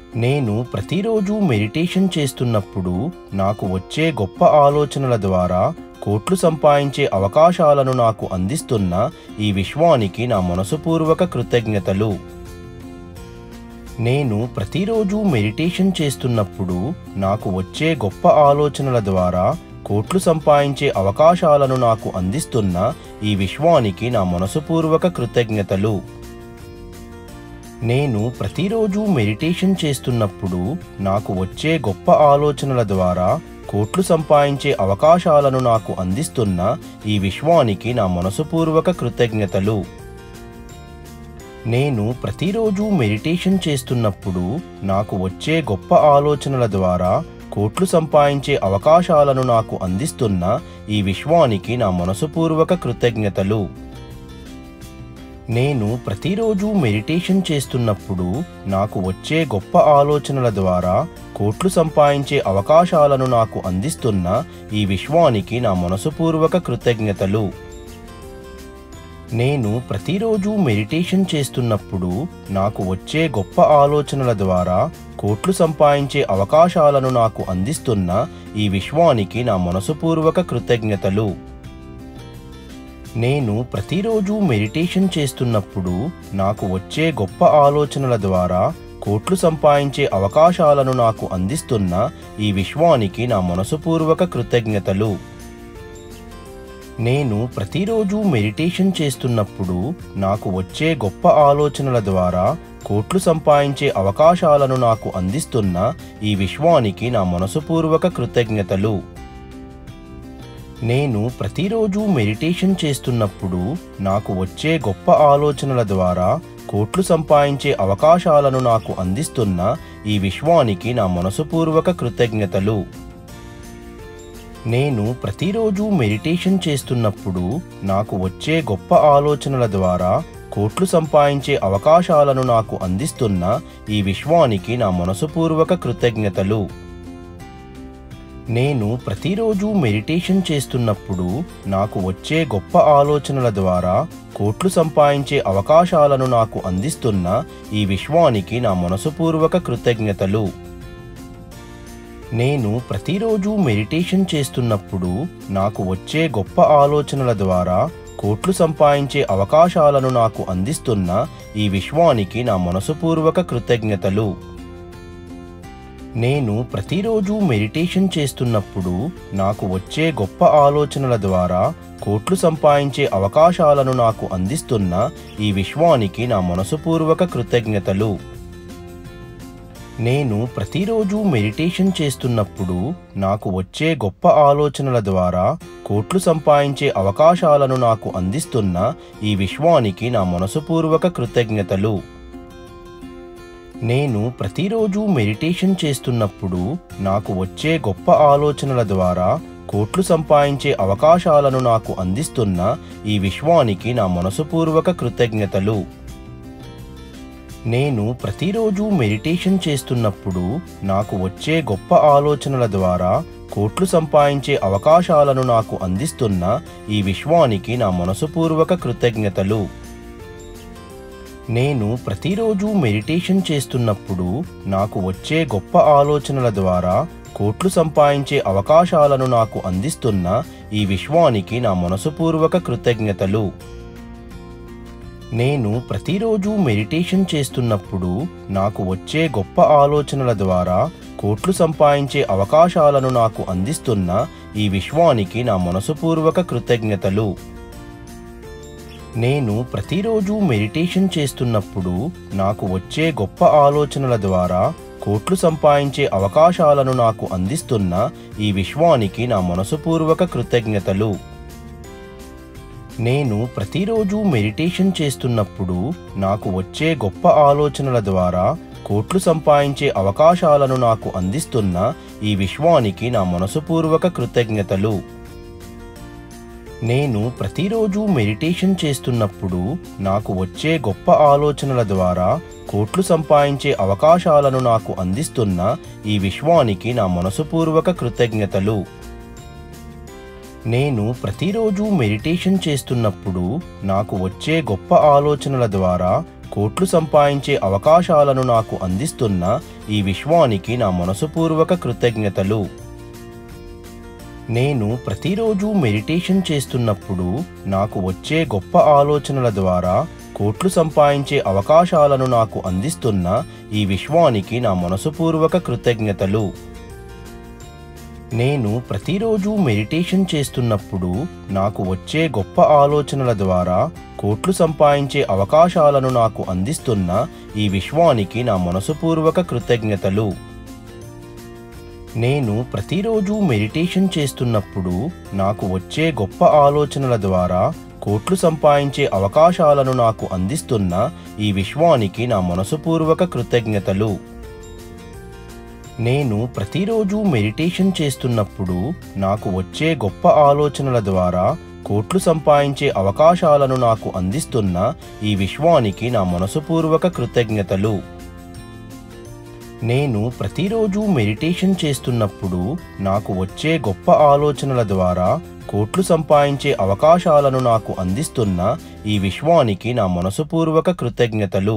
నేను ప్రతిరోజు మెడిటేషన్ చేస్తున్నప్పుడు నాకు వచ్చే గొప్ప ఆలోచనల ద్వారా కోట్లు సంపాదించే అవకాశాలను నాకు అందిస్తున్న ఈ విశ్వానికి నా మనసుపూర్వక కృతజ్ఞతలు నేను ప్రతిరోజు మెడిటేషన్ చేస్తున్నప్పుడు నాకు వచ్చే గొప్ప ఆలోచనల ద్వారా కోట్లు సంపాదించే అవకాశాలను నాకు అందిస్తున్న ఈ విశ్వానికి నా మనసుపూర్వక కృతజ్ఞతలు నేను ప్రతిరోజు మెడిటేషన్ చేస్తున్నప్పుడు నాకు వచ్చే గొప్ప ఆలోచనల ద్వారా కోట్లు సంపాదించే అవకాశాలను నాకు అందిస్తున్న ఈ విశ్వానికి నా మనసుపూర్వక కృతజ్ఞతలు నేను ప్రతిరోజు మెడిటేషన్ చేస్తున్నప్పుడు నాకు వచ్చే గొప్ప ఆలోచనల ద్వారా కోట్లు సంపాదించే అవకాశాలను నాకు అందిస్తున్న ఈ విశ్వానికి నా మనసుపూర్వక కృతజ్ఞతలు నేను ప్రతిరోజు మెడిటేషన్ చేస్తున్నప్పుడు నాకు వచ్చే గొప్ప ఆలోచనల ద్వారా కోట్లు సంపాదించే అవకాశాలను నాకు అందిస్తున్న ఈ విశ్వానికి నా మనసుపూర్వక కృతజ్ఞతలు నేను ప్రతిరోజు మెడిటేషన్ చేస్తున్నప్పుడు నాకు వచ్చే గొప్ప ఆలోచనల ద్వారా కోట్లు సంపాదించే అవకాశాలను నాకు అందిస్తున్న ఈ విశ్వానికి నా మనసుపూర్వక కృతజ్ఞతలు నేను ప్రతిరోజు మెడిటేషన్ చేస్తున్నప్పుడు నాకు వచ్చే గొప్ప ఆలోచనల ద్వారా కోట్లు సంపాదించే అవకాశాలను నాకు అందిస్తున్న ఈ విశ్వానికి నా మనసుపూర్వక కృతజ్ఞతలు నేను ప్రతిరోజు మెడిటేషన్ చేస్తున్నప్పుడు నాకు వచ్చే గొప్ప ఆలోచనల ద్వారా కోట్లు సంపాదించే అవకాశాలను నాకు అందిస్తున్న ఈ విశ్వానికి నా మనసుపూర్వక కృతజ్ఞతలు నేను ప్రతిరోజు మెడిటేషన్ చేస్తున్నప్పుడు నాకు వచ్చే గొప్ప ఆలోచనల ద్వారా కోట్లు సంపాదించే అవకాశాలను నాకు అందిస్తున్న ఈ విశ్వానికి నా మనసుపూర్వక కృతజ్ఞతలు నేను ప్రతిరోజు మెడిటేషన్ చేస్తున్నప్పుడు నాకు వచ్చే గొప్ప ఆలోచనల ద్వారా కోట్లు సంపాదించే అవకాశాలను నాకు అందిస్తున్న ఈ విశ్వానికి నా మనసుపూర్వక కృతజ్ఞతలు నేను ప్రతిరోజు మెడిటేషన్ చేస్తున్నప్పుడు నాకు వచ్చే గొప్ప ఆలోచనల ద్వారా కోట్లు సంపాదించే అవకాశాలను నాకు అందిస్తున్న ఈ విశ్వానికి నా మనసుపూర్వక కృతజ్ఞతలు నేను ప్రతిరోజు మెడిటేషన్ చేస్తున్నప్పుడు నాకు వచ్చే గొప్ప ఆలోచనల ద్వారా కోట్లు సంపాదించే అవకాశాలను నాకు అందిస్తున్న ఈ విశ్వానికి నా మనసుపూర్వక కృతజ్ఞతలు నేను ప్రతిరోజు మెడిటేషన్ చేస్తున్నప్పుడు నాకు వచ్చే గొప్ప ఆలోచనల ద్వారా కోట్లు సంపాదించే అవకాశాలను నాకు అందిస్తున్న ఈ విశ్వానికి నా మనసుపూర్వక కృతజ్ఞతలు నేను ప్రతిరోజు మెడిటేషన్ చేస్తున్నప్పుడు నాకు వచ్చే గొప్ప ఆలోచనల ద్వారా కోట్లు సంపాదించే అవకాశాలను నాకు అందిస్తున్న ఈ విశ్వానికి నా మనసుపూర్వక కృతజ్ఞతలు నేను ప్రతిరోజు మెడిటేషన్ చేస్తున్నప్పుడు నాకు వచ్చే గొప్ప ఆలోచనల ద్వారా కోట్లు సంపాదించే అవకాశాలను నాకు అందిస్తున్న ఈ విశ్వానికి నా మనసుపూర్వక కృతజ్ఞతలు నేను ప్రతిరోజు మెడిటేషన్ చేస్తున్నప్పుడు నాకు వచ్చే గొప్ప ఆలోచనల ద్వారా కోట్లు సంపాదించే అవకాశాలను నాకు అందిస్తున్న ఈ విశ్వానికి నా మనసుపూర్వక కృతజ్ఞతలు నేను ప్రతిరోజు మెడిటేషన్ చేస్తున్నప్పుడు నాకు వచ్చే గొప్ప ఆలోచనల ద్వారా కోట్లు సంపాదించే అవకాశాలను నాకు అందిస్తున్న ఈ విశ్వానికి నా మనసుపూర్వక కృతజ్ఞతలు నేను ప్రతిరోజు మెడిటేషన్ చేస్తున్నప్పుడు నాకు వచ్చే గొప్ప ఆలోచనల ద్వారా కోట్లు సంపాదించే అవకాశాలను నాకు అందిస్తున్న ఈ విశ్వానికి నా మనసుపూర్వక కృతజ్ఞతలు నేను ప్రతిరోజు మెడిటేషన్ చేస్తున్నప్పుడు నాకు వచ్చే గొప్ప ఆలోచనల ద్వారా కోట్లు సంపాదించే అవకాశాలను నాకు అందిస్తున్న ఈ విశ్వానికి నా మనసుపూర్వక కృతజ్ఞతలు నేను ప్రతిరోజు మెడిటేషన్ చేస్తున్నప్పుడు నాకు వచ్చే గొప్ప ఆలోచనల ద్వారా కోట్లు సంపాదించే అవకాశాలను నాకు అందిస్తున్న ఈ విశ్వానికి నా మనసుపూర్వక కృతజ్ఞతలు నేను ప్రతిరోజు మెడిటేషన్ చేస్తున్నప్పుడు నాకు వచ్చే గొప్ప ఆలోచనల ద్వారా కోట్లు సంపాదించే అవకాశాలను నాకు అందిస్తున్న ఈ విశ్వానికి నా మనసుపూర్వక కృతజ్ఞతలు నేను ప్రతిరోజు మెడిటేషన్ చేస్తున్నప్పుడు నాకు వచ్చే గొప్ప ఆలోచనల ద్వారా కోట్లు సంపాదించే అవకాశాలను నాకు అందిస్తున్న ఈ విశ్వానికి నా మనసుపూర్వక కృతజ్ఞతలు నేను ప్రతిరోజు మెడిటేషన్ చేస్తున్నప్పుడు నాకు వచ్చే గొప్ప ఆలోచనల ద్వారా కోట్లు సంపాదించే అవకాశాలను నాకు అందిస్తున్న ఈ విశ్వానికి నా మనసుపూర్వక కృతజ్ఞతలు నేను ప్రతిరోజు మెడిటేషన్ చేస్తున్నప్పుడు నాకు వచ్చే గొప్ప ఆలోచనల ద్వారా కోట్లు సంపాదించే అవకాశాలను నాకు అందిస్తున్న ఈ విశ్వానికి నా మనసుపూర్వక కృతజ్ఞతలు నేను ప్రతిరోజు మెడిటేషన్ చేస్తున్నప్పుడు నాకు వచ్చే గొప్ప ఆలోచనల ద్వారా కోట్లు సంపాదించే అవకాశాలను నాకు అందిస్తున్న ఈ విశ్వానికి నా మనసుపూర్వక కృతజ్ఞతలు నేను ప్రతిరోజు మెడిటేషన్ చేస్తున్నప్పుడు నాకు వచ్చే గొప్ప ఆలోచనల ద్వారా కోట్లు సంపాదించే అవకాశాలను నాకు అందిస్తున్న ఈ విశ్వానికి నా మనసుపూర్వక కృతజ్ఞతలు నేను ప్రతిరోజు మెడిటేషన్ చేస్తున్నప్పుడు నాకు వచ్చే గొప్ప ఆలోచనల ద్వారా కోట్లు సంపాదించే అవకాశాలను నాకు అందిస్తున్న ఈ విశ్వానికి నా మనసుపూర్వక కృతజ్ఞతలు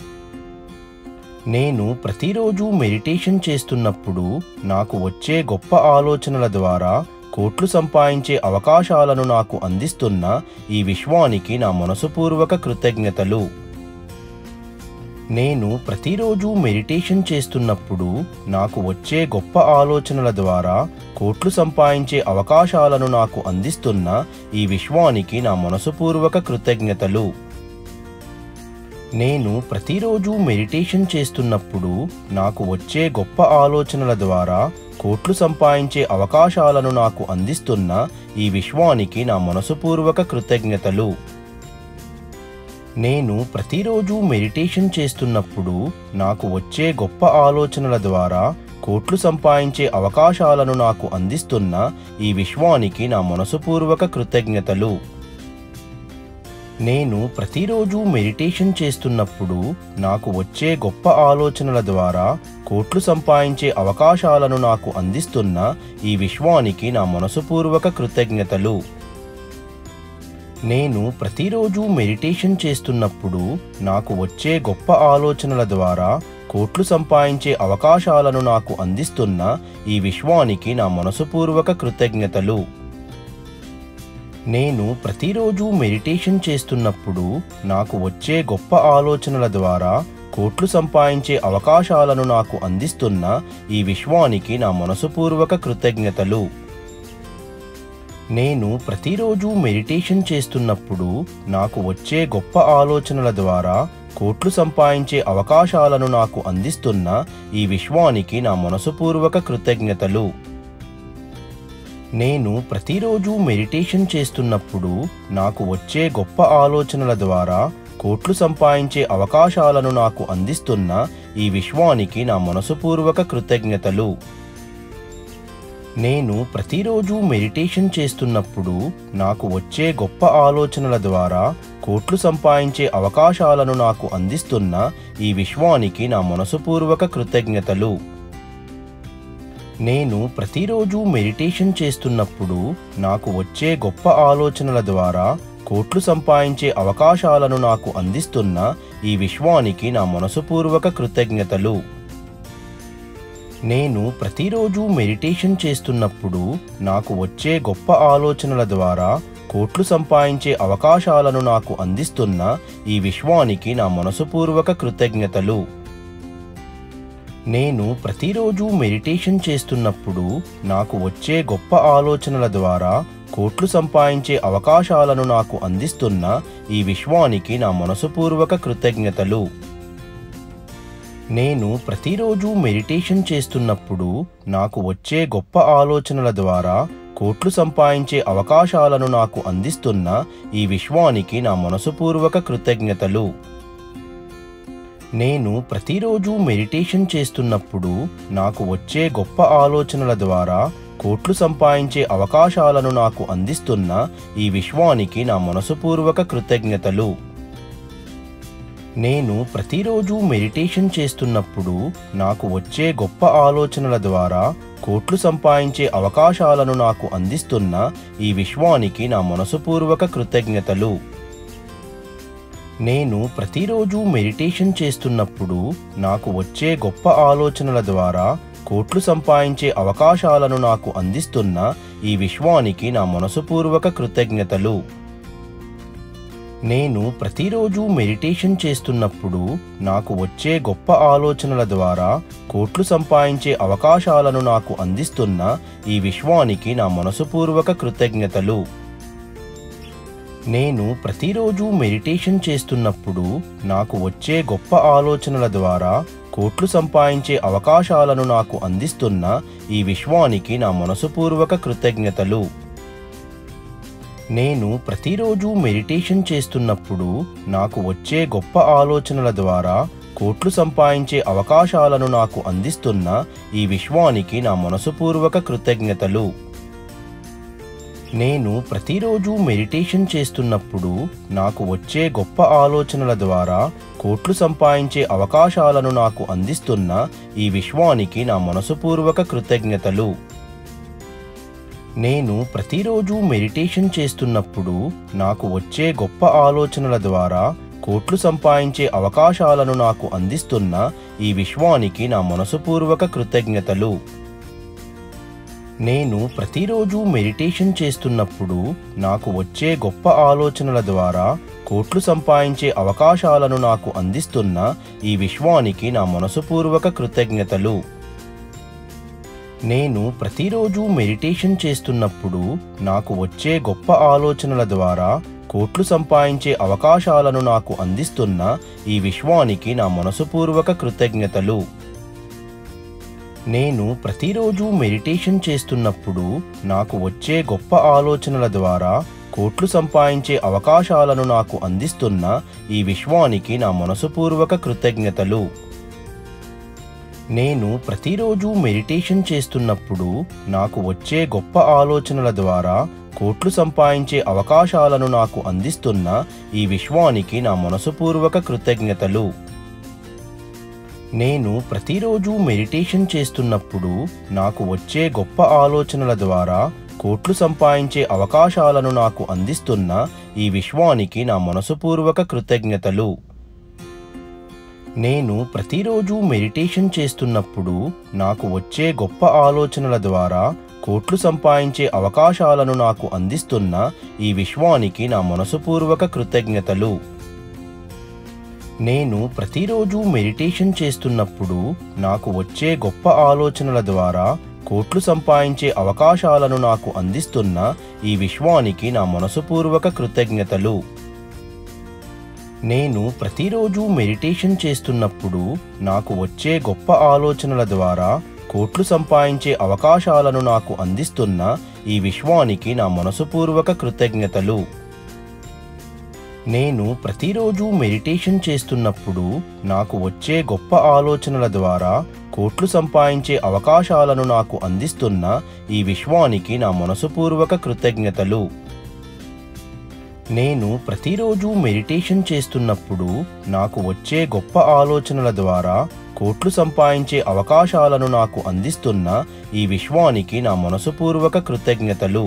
నేను ప్రతిరోజు మెడిటేషన్ చేస్తున్నప్పుడు నాకు వచ్చే గొప్ప ఆలోచనల ద్వారా కోట్లు సంపాదించే అవకాశాలను నాకు అందిస్తున్న ఈ విశ్వానికి నా మనసుపూర్వక కృతజ్ఞతలు నేను ప్రతిరోజు మెడిటేషన్ చేస్తున్నప్పుడు నాకు వచ్చే గొప్ప ఆలోచనల ద్వారా కోట్లు సంపాదించే అవకాశాలను నాకు అందిస్తున్న ఈ విశ్వానికి నా మనసుపూర్వక కృతజ్ఞతలు నేను ప్రతిరోజు మెడిటేషన్ చేస్తున్నప్పుడు నాకు వచ్చే గొప్ప ఆలోచనల ద్వారా కోట్లు సంపాదించే అవకాశాలను నాకు అందిస్తున్న ఈ విశ్వానికి నా మనసుపూర్వక కృతజ్ఞతలు నేను ప్రతిరోజు మెడిటేషన్ చేస్తున్నప్పుడు నాకు వచ్చే గొప్ప ఆలోచనల ద్వారా కోట్లు సంపాదించే అవకాశాలను నాకు అందిస్తున్న ఈ విశ్వానికి నా మనసుపూర్వక కృతజ్ఞతలు నేను ప్రతిరోజు మెడిటేషన్ చేస్తున్నప్పుడు నాకు వచ్చే గొప్ప ఆలోచనల ద్వారా కోట్లు సంపాదించే అవకాశాలను నాకు అందిస్తున్న ఈ విశ్వానికి నా మనసుపూర్వక కృతజ్ఞతలు నేను ప్రతిరోజు మెడిటేషన్ చేస్తున్నప్పుడు నాకు వచ్చే గొప్ప ఆలోచనల ద్వారా కోట్లు సంపాదించే అవకాశాలను నాకు అందిస్తున్న ఈ విశ్వానికి నా మనసుపూర్వక కృతజ్ఞతలు నేను ప్రతిరోజు మెడిటేషన్ చేస్తున్నప్పుడు నాకు వచ్చే గొప్ప ఆలోచనల ద్వారా కోట్లు సంపాదించే అవకాశాలను నాకు అందిస్తున్న ఈ విశ్వానికి నా మనసుపూర్వక కృతజ్ఞతలు నేను ప్రతిరోజు మెడిటేషన్ చేస్తున్నప్పుడు నాకు వచ్చే గొప్ప ఆలోచనల ద్వారా కోట్లు సంపాదించే అవకాశాలను నాకు అందిస్తున్న ఈ విశ్వానికి నా మనసుపూర్వక కృతజ్ఞతలు నేను ప్రతిరోజు మెడిటేషన్ చేస్తున్నప్పుడు నాకు వచ్చే గొప్ప ఆలోచనల ద్వారా కోట్లు సంపాదించే అవకాశాలను నాకు అందిస్తున్న ఈ విశ్వానికి నా మనసుపూర్వక కృతజ్ఞతలు నేను ప్రతిరోజు మెడిటేషన్ చేస్తున్నప్పుడు నాకు వచ్చే గొప్ప ఆలోచనల ద్వారా కోట్లు సంపాదించే అవకాశాలను నాకు అందిస్తున్న ఈ విశ్వానికి నా మనసుపూర్వక కృతజ్ఞతలు నేను ప్రతిరోజు మెడిటేషన్ చేస్తున్నప్పుడు నాకు వచ్చే గొప్ప ఆలోచనల ద్వారా కోట్లు సంపాదించే అవకాశాలను నాకు అందిస్తున్న ఈ విశ్వానికి నా మనసుపూర్వక కృతజ్ఞతలు నేను ప్రతిరోజు మెడిటేషన్ చేస్తున్నప్పుడు నాకు వచ్చే గొప్ప ఆలోచనల ద్వారా కోట్లు సంపాదించే అవకాశాలను నాకు అందిస్తున్న ఈ విశ్వానికి నా మనసుపూర్వక కృతజ్ఞతలు నేను ప్రతిరోజు మెడిటేషన్ చేస్తున్నప్పుడు నాకు వచ్చే గొప్ప ఆలోచనల ద్వారా కోట్లు సంపాదించే అవకాశాలను నాకు అందిస్తున్న ఈ విశ్వానికి నా మనసుపూర్వక కృతజ్ఞతలు నేను ప్రతిరోజు మెడిటేషన్ చేస్తున్నప్పుడు నాకు వచ్చే గొప్ప ఆలోచనల ద్వారా కోట్లు సంపాదించే అవకాశాలను నాకు అందిస్తున్న ఈ విశ్వానికి నా మనసుపూర్వక కృతజ్ఞతలు నేను ప్రతిరోజు మెడిటేషన్ చేస్తున్నప్పుడు నాకు వచ్చే గొప్ప ఆలోచనల ద్వారా కోట్లు సంపాదించే అవకాశాలను నాకు అందిస్తున్న ఈ విశ్వానికి నా మనసుపూర్వక కృతజ్ఞతలు నేను ప్రతిరోజు మెడిటేషన్ చేస్తున్నప్పుడు నాకు వచ్చే గొప్ప ఆలోచనల ద్వారా కోట్లు సంపాదించే అవకాశాలను నాకు అందిస్తున్న ఈ విశ్వానికి నా మనసుపూర్వక కృతజ్ఞతలు నేను ప్రతిరోజు మెడిటేషన్ చేస్తున్నప్పుడు నాకు వచ్చే గొప్ప ఆలోచనల ద్వారా కోట్లు సంపాదించే అవకాశాలను నాకు అందిస్తున్న ఈ విశ్వానికి నా మనసుపూర్వక కృతజ్ఞతలు నేను ప్రతిరోజు మెడిటేషన్ చేస్తున్నప్పుడు నాకు వచ్చే గొప్ప ఆలోచనల ద్వారా కోట్లు సంపాదించే అవకాశాలను నాకు అందిస్తున్న ఈ విశ్వానికి నా మనసుపూర్వక కృతజ్ఞతలు నేను ప్రతిరోజు మెడిటేషన్ చేస్తున్నప్పుడు నాకు వచ్చే గొప్ప ఆలోచనల ద్వారా కోట్లు సంపాదించే అవకాశాలను నాకు అందిస్తున్న ఈ విశ్వానికి నా మనసుపూర్వక కృతజ్ఞతలు నేను ప్రతిరోజు మెడిటేషన్ చేస్తున్నప్పుడు నాకు వచ్చే గొప్ప ఆలోచనల ద్వారా కోట్లు సంపాదించే అవకాశాలను నాకు అందిస్తున్న ఈ విశ్వానికి నా మనసుపూర్వక కృతజ్ఞతలు నేను ప్రతిరోజు మెడిటేషన్ చేస్తున్నప్పుడు నాకు వచ్చే గొప్ప ఆలోచనల ద్వారా కోట్లు సంపాదించే అవకాశాలను నాకు అందిస్తున్న ఈ విశ్వానికి నా మనసుపూర్వక కృతజ్ఞతలు నేను ప్రతిరోజు మెడిటేషన్ చేస్తున్నప్పుడు నాకు వచ్చే గొప్ప ఆలోచనల ద్వారా కోట్లు సంపాదించే అవకాశాలను నాకు అందిస్తున్న ఈ విశ్వానికి నా మనసుపూర్వక కృతజ్ఞతలు నేను ప్రతిరోజు మెడిటేషన్ చేస్తున్నప్పుడు నాకు వచ్చే గొప్ప ఆలోచనల ద్వారా కోట్లు సంపాదించే అవకాశాలను నాకు అందిస్తున్న ఈ విశ్వానికి నా మనసుపూర్వక కృతజ్ఞతలు నేను ప్రతిరోజు మెడిటేషన్ చేస్తున్నప్పుడు నాకు వచ్చే గొప్ప ఆలోచనల ద్వారా కోట్లు సంపాదించే అవకాశాలను నాకు అందిస్తున్న ఈ విశ్వానికి నా మనసుపూర్వక కృతజ్ఞతలు నేను ప్రతిరోజు మెడిటేషన్ చేస్తున్నప్పుడు నాకు వచ్చే గొప్ప ఆలోచనల ద్వారా కోట్లు సంపాదించే అవకాశాలను నాకు అందిస్తున్న ఈ విశ్వానికి నా మనసుపూర్వక కృతజ్ఞతలు నేను ప్రతిరోజు మెడిటేషన్ చేస్తున్నప్పుడు నాకు వచ్చే గొప్ప ఆలోచనల ద్వారా కోట్లు సంపాదించే అవకాశాలను నాకు అందిస్తున్న ఈ విశ్వానికి నా మనసుపూర్వక కృతజ్ఞతలు నేను ప్రతిరోజు మెడిటేషన్ చేస్తున్నప్పుడు నాకు వచ్చే గొప్ప ఆలోచనల ద్వారా కోట్లు సంపాదించే అవకాశాలను నాకు అందిస్తున్న ఈ విశ్వానికి నా మనసుపూర్వక కృతజ్ఞతలు నేను ప్రతిరోజు మెడిటేషన్ చేస్తున్నప్పుడు నాకు వచ్చే గొప్ప ఆలోచనల ద్వారా కోట్లు సంపాదించే అవకాశాలను నాకు అందిస్తున్న ఈ విశ్వానికి నా మనసుపూర్వక కృతజ్ఞతలు నేను ప్రతిరోజు మెడిటేషన్ చేస్తున్నప్పుడు నాకు వచ్చే గొప్ప ఆలోచనల ద్వారా కోట్లు సంపాదించే అవకాశాలను నాకు అందిస్తున్న ఈ విశ్వానికి నా మనసుపూర్వక కృతజ్ఞతలు నేను ప్రతిరోజు మెడిటేషన్ చేస్తున్నప్పుడు నాకు వచ్చే గొప్ప ఆలోచనల ద్వారా కోట్లు సంపాదించే అవకాశాలను నాకు అందిస్తున్న ఈ విశ్వానికి నా మనసుపూర్వక కృతజ్ఞతలు నేను ప్రతిరోజు మెడిటేషన్ చేస్తున్నప్పుడు నాకు వచ్చే గొప్ప ఆలోచనల ద్వారా కోట్లు సంపాదించే అవకాశాలను నాకు అందిస్తున్న ఈ విశ్వానికి నా మనసుపూర్వక కృతజ్ఞతలు నేను ప్రతిరోజు మెడిటేషన్ చేస్తున్నప్పుడు నాకు వచ్చే గొప్ప ఆలోచనల ద్వారా కోట్లు సంపాదించే అవకాశాలను నాకు అందిస్తున్న ఈ విశ్వానికి నా మనసుపూర్వక కృతజ్ఞతలు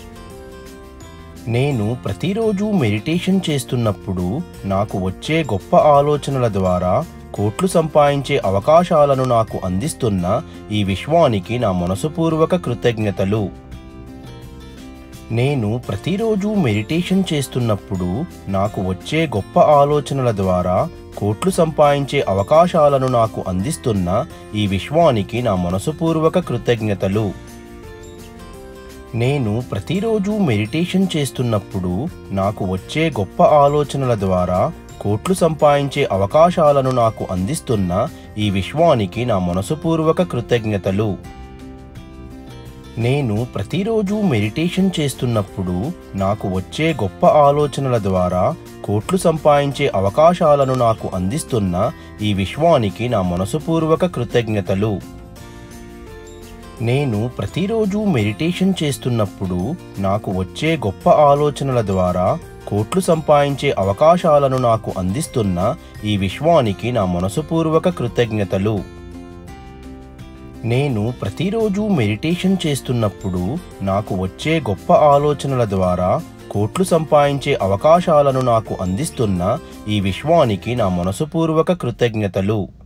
నేను ప్రతిరోజు మెడిటేషన్ చేస్తున్నప్పుడు నాకు వచ్చే గొప్ప ఆలోచనల ద్వారా కోట్లు సంపాదించే అవకాశాలను నాకు అందిస్తున్న ఈ విశ్వానికి నా మనసుపూర్వక కృతజ్ఞతలు నేను ప్రతిరోజు మెడిటేషన్ చేస్తున్నప్పుడు నాకు వచ్చే గొప్ప ఆలోచనల ద్వారా కోట్లు సంపాదించే అవకాశాలను నాకు అందిస్తున్న ఈ విశ్వానికి నా మనసుపూర్వక కృతజ్ఞతలు నేను ప్రతిరోజు మెడిటేషన్ చేస్తున్నప్పుడు నాకు వచ్చే గొప్ప ఆలోచనల ద్వారా కోట్లు సంపాదించే అవకాశాలను నాకు అందిస్తున్న ఈ విశ్వానికి నా మనసుపూర్వక కృతజ్ఞతలు నేను ప్రతిరోజు మెడిటేషన్ చేస్తున్నప్పుడు నాకు వచ్చే గొప్ప ఆలోచనల ద్వారా కోట్లు సంపాదించే అవకాశాలను నాకు అందిస్తున్న ఈ విశ్వానికి నా మనసుపూర్వక కృతజ్ఞతలు నేను ప్రతిరోజు మెడిటేషన్ చేస్తున్నప్పుడు నాకు వచ్చే గొప్ప ఆలోచనల ద్వారా కోట్లు సంపాదించే అవకాశాలను నాకు అందిస్తున్న ఈ విశ్వానికి నా మనసుపూర్వక కృతజ్ఞతలు నేను ప్రతిరోజు మెడిటేషన్ చేస్తున్నప్పుడు నాకు వచ్చే గొప్ప ఆలోచనల ద్వారా కోట్లు సంపాదించే అవకాశాలను నాకు అందిస్తున్న ఈ విశ్వానికి నా మనసుపూర్వక కృతజ్ఞతలు